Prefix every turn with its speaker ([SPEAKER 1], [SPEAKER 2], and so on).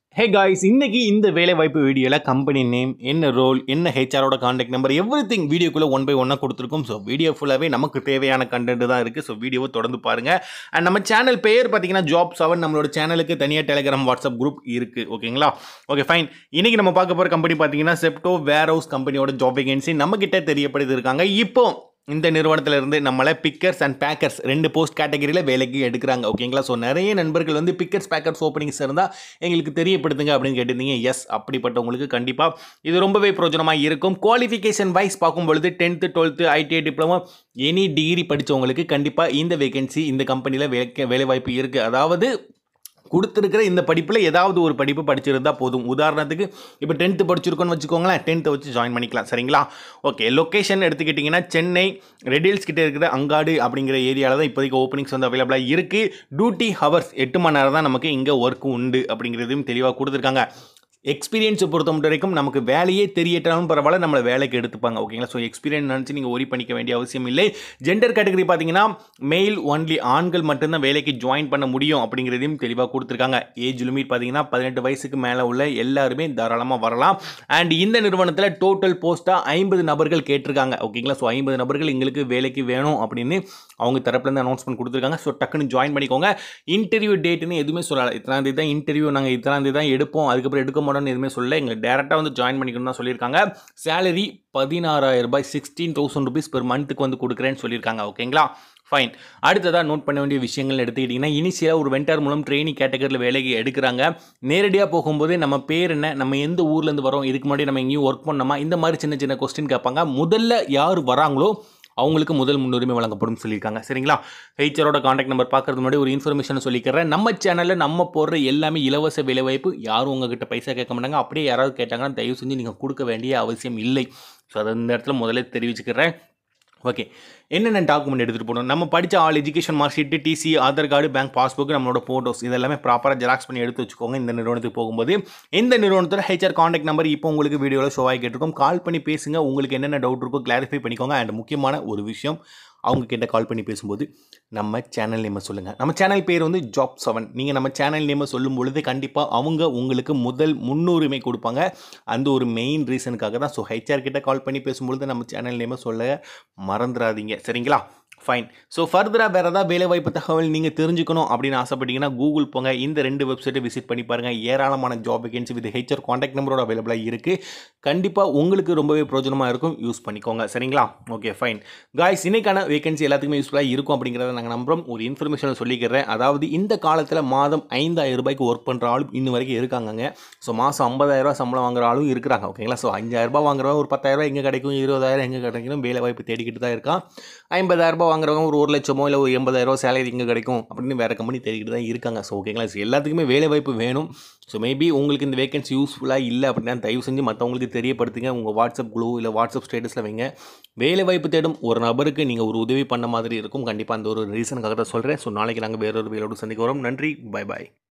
[SPEAKER 1] hey guys இன்னைக்கு இந்த வேலை வாய்ப்பு வீடியோவில் கம்பெனி நேம் என்ன ரோல் என்ன ஹெச்ஆரோட காண்டாக்ட் நம்பர் எவ்ரி திங் வீடியோக்குள்ளே ஒன் பை ஒன்னாக கொடுத்துருக்கோம் ஸோ வீடியோ ஃபுல்லாகவே நமக்கு தேவையான கண்டென்ட் தான் இருக்குது ஸோ வீடியோவை தொடர்ந்து பாருங்கள் அண்ட் நம்ம சேனல் பேர் பார்த்தீங்கன்னா ஜாப் செவன் நம்மளோட சேனலுக்கு தனியாக டெலிகிராம் வாட்ஸ்அப் குரூப் இருக்குது ஓகேங்களா ஓகே ஃபைன் இன்னைக்கு நம்ம பார்க்க போகிற கம்பெனி பார்த்தீங்கன்னா செப்டோ வேர் ஹவுஸ் கம்பெனியோட ஜாப் வேகன்சி நம்மக்கிட்ட தெரியப்படுத்தி இருக்காங்க இப்போ இந்த நிறுவனத்துல இருந்து நம்மளை பிக்கர்ஸ் அண்ட் பேக்கர்ஸ் ரெண்டு போஸ்ட் கேட்டகரியில் வேலைக்கு எடுக்கிறாங்க ஓகேங்களா ஸோ நிறைய நண்பர்கள் வந்து பிக்கர்ஸ் பேக்கர்ஸ் ஓப்பனிங்ஸ் இருந்தால் எங்களுக்கு தெரியப்படுத்துங்க அப்படின்னு கேட்டிருந்தீங்க எஸ் அப்படிப்பட்டவங்களுக்கு கண்டிப்பாக இது ரொம்பவே பிரயோஜனமாக இருக்கும் குவாலிஃபிகேஷன் வைஸ் பார்க்கும் பொழுது tenth twelfth ITI diploma any degree படித்தவங்களுக்கு கண்டிப்பாக இந்த வேகன்சி இந்த கம்பெனியில் வேலை வேலைவாய்ப்பு இருக்குது அதாவது கொடுத்துருக்கிற இந்த படிப்பில் ஏதாவது ஒரு படிப்பு படிச்சிருந்தா போதும் உதாரணத்துக்கு இப்போ டென்த்து படிச்சிருக்கோன்னு வச்சுக்கோங்களேன் டென்த்தை வச்சு ஜாயின் பண்ணிக்கலாம் சரிங்களா ஓகே லொக்கேஷன் எடுத்துக்கிட்டிங்கன்னா சென்னை ரெடில்ஸ் கிட்ட இருக்கிற அங்காடு அப்படிங்கிற ஏரியாவில் தான் இப்போதைக்கு ஓப்பனிங்ஸ் வந்து அவைலபிளாக இருக்குது டியூட்டி ஹவர்ஸ் எட்டு மணி நேரம் தான் நமக்கு இங்கே ஒர்க் உண்டு அப்படிங்கிறதையும் தெளிவாக கொடுத்துருக்காங்க எக்ஸ்பீரியன்ஸை பொறுத்த மட்டும் வரைக்கும் நமக்கு வேலையே தெரியட்டாலும் பரவாயில்ல நம்மளை வேலைக்கு எடுத்துப்பாங்க ஓகேங்களா ஸோ எக்ஸ்பீரியன்ஸ் நினச்சி நீங்கள் ஒரி பண்ணிக்க வேண்டிய அவசியம் இல்லை ஜெண்டர் கேட்டகரி பார்த்தீங்கன்னா மெயில் ஒன்லி ஆண்கள் மட்டும்தான் வேலைக்கு ஜாயின் பண்ண முடியும் அப்படிங்கிறதையும் தெளிவாக கொடுத்துருக்காங்க ஏஜ் லிமிட் பார்த்தீங்கன்னா பதினெட்டு வயசுக்கு மேலே உள்ள எல்லாருமே தாராளமாக வரலாம் அண்ட் இந்த நிறுவனத்தில் டோட்டல் போஸ்ட்டாக ஐம்பது நபர்கள் கேட்டிருக்காங்க ஓகேங்களா ஸோ ஐம்பது நபர்கள் எங்களுக்கு வேலைக்கு வேணும் அப்படின்னு அவங்க தரப்புலேருந்து அனௌன்ஸ்மெண்ட் கொடுத்துருக்காங்க ஸோ டக்குன்னு ஜாயின் பண்ணிக்கோங்க இன்டர்வியூ டேட்டுன்னு எதுவுமே சொல்லலை இத்தனாம் தேதி தான் இன்டர்வியூ நாங்கள் இத்தனாம் தேதி தான் எடுப்போம் அதுக்கப்புறம் எடுக்க மாட்டோம்னு எதுவுமே சொல்லலை எங்களுக்கு டேரெக்டாக வந்து ஜாயின் பண்ணிக்கணும் தான் சொல்லியிருக்காங்க சேலரி பதினாறாயிரம் ரூபாய் சிக்ஸ்டீன் தௌசண்ட் ருபீஸ் பெர் மந்த்துக்கு வந்து கொடுக்குறேன்னு சொல்லியிருக்காங்க ஓகேங்களா ஃபைன் அடுத்ததாக நோட் பண்ண வேண்டிய விஷயங்கள் எடுத்துக்கிட்டிங்கன்னா இனிஷியலாக ஒரு வெண்டார் மூலம் ட்ரெயினிங் கேட்டகரியில் வேலைக்கு எடுக்கிறாங்க நேரடியாக போகும்போது நம்ம பேர் என்ன நம்ம எந்த ஊர்லேருந்து வரோம் இதுக்கு முன்னாடி நம்ம எங்கேயும் ஒர்க் பண்ணோமா இந்த மாதிரி சின்ன சின்ன கொஸ்டின் கேட்பாங்க முதல்ல யார் வராங்களோ அவங்களுக்கு முதல் முன்னுரிமை வழங்கப்படும் சொல்லியிருக்காங்க சரிங்களா ஹெச்ஆரோட காண்டாக்ட் நம்பர் பார்க்கறது முன்னாடி ஒரு இன்ஃபர்மேஷன் சொல்லிக்கிறேன் நம்ம சேனலில் நம்ம போடுற எல்லாமே இலவச வேலைவாய்ப்பு யாரும் உங்ககிட்ட பைசா கேட்க மாட்டாங்க அப்படியே யாராவது கேட்டாங்கன்னா தயவு செஞ்சு நீங்கள் கொடுக்க வேண்டிய அவசியம் இல்லை ஸோ அதை இந்த இடத்துல முதல்ல தெரிவிச்சுக்கிறேன் ஓகே என்னென்ன டாக்குமெண்ட் எடுத்துகிட்டு போகணும் நம்ம படித்த all education mark sheet TC Aadhaar card bank passbook நம்மளோட ஃபோட்டோஸ் இதெல்லாமே ப்ராப்பராக ஜெராக்ஸ் பண்ணி எடுத்து வச்சுக்கோங்க இந்த நிறுவனத்துக்கு போகும்போது இந்த நிறுவனத்தோட ஹெச்ஆர் காண்டாக்ட் நம்பர் இப்போ உங்களுக்கு வீடியோவில் ஷோ ஆகி கேட்டிருக்கோம் கால் பண்ணி பேசுங்க உங்களுக்கு என்னென்ன டவுட் இருக்கோ கிளாரிஃபை பண்ணிக்கோங்க அண்ட் முக்கியமான ஒரு விஷயம் அவங்க கிட்ட கால் பண்ணி பேசும்போது நம்ம சேனல் நேமை சொல்லுங்கள் நம்ம சேனல் பேர் வந்து ஜாப் செவன் நீங்கள் நம்ம சேனல் நேமை சொல்லும் பொழுது கண்டிப்பாக அவங்க உங்களுக்கு முதல் முன்னுரிமை கொடுப்பாங்க அந்த ஒரு மெயின் ரீசனுக்காக தான் ஸோ ஹெச்ஆர் கிட்ட கால் பண்ணி பேசும்பொழுது நம்ம சேனல் நேமை சொல்ல மறந்துடாதீங்க சரிங்களா ஃபைன் ஸோ ஃபர்தராக வேறு ஏதாவது வேலைவாய்ப்பு தகவல் நீங்கள் தெரிஞ்சுக்கணும் அப்படின்னு ஆசைப்பட்டீங்கன்னா கூகுள் போங்க இந்த ரெண்டு வெப்சைட்டை விசிட் பண்ணி பாருங்கள் ஏராளமான job vacancy with HR contact நம்பரோட அவைலபிளாக இருக்குது கண்டிப்பாக உங்களுக்கு ரொம்பவே பிரோஜனமாக இருக்கும் யூஸ் பண்ணிக்கோங்க சரிங்களா ஓகே ஃபைன் காய்ஸ் இன்னைக்கான வேகன்சி எல்லாத்துக்குமே யூஸ்ஃபுல்லாக இருக்கும் அப்படிங்கிறத நாங்கள் நம்புகிறோம் ஒரு இன்ஃபர்மேஷனை சொல்லிக்கிறேன் அதாவது இந்த காலத்தில் மாதம் ஐந்தாயிரம் ரூபாய்க்கு ஒர்க் பண்ணுற ஆளும் இன்னும் வரைக்கும் இருக்காங்கங்க ஸோ மாதம் ஐம்பதாயிரரூபா சம்பளம் வாங்குற ஆளும் இருக்கிறாங்க ஓகேங்களா ஸோ அஞ்சாயிரரூபா வாங்குறவங்க ஒரு பத்தாயிரரூபா எங்கே கிடைக்கும் இருபதாயிரம் எங்கே கிடைக்கும் வேலை வாய்ப்பு தேடிக்கிட்டு தான் இருக்கான் ஐம்பதாயிரரூபா வாங்குறவங்க ஒரு ஒரு லட்சமோ இல்லை ஒரு எண்பதாயிரரூபா சேலரி இங்கே கிடைக்கும் அப்படின்னு வேறு கம்பெனி தேடிக்கிட்டு தான் இருக்காங்க ஸோ ஓகேங்களா ஸோ எல்லாத்துக்குமே வேலை வாய்ப்பு வேணும் ஸோ மேபி உங்களுக்கு இந்த வேகன்சி யூஸ்ஃபுல்லாக இல்லை அப்படின்னா தயவு செஞ்சு மற்றவங்களுக்கு தெரியப்படுத்துங்க உங்கள் வாட்ஸ்அப் குழு இல்லை வாட்ஸ்அப் ஸ்டேட்டஸில் வைங்க வேலை வாய்ப்பு தேடும் ஒரு நபருக்கு நீங்கள் ஒரு உதவி பண்ண மாதிரி இருக்கும் கண்டிப்பாக அந்த ஒரு ரீசனுக்காக தான் சொல்கிறேன் ஸோ நாளைக்கு நாங்கள் வேறொரு வேலோடு சந்திக்க வரோம் நன்றி பை பாய்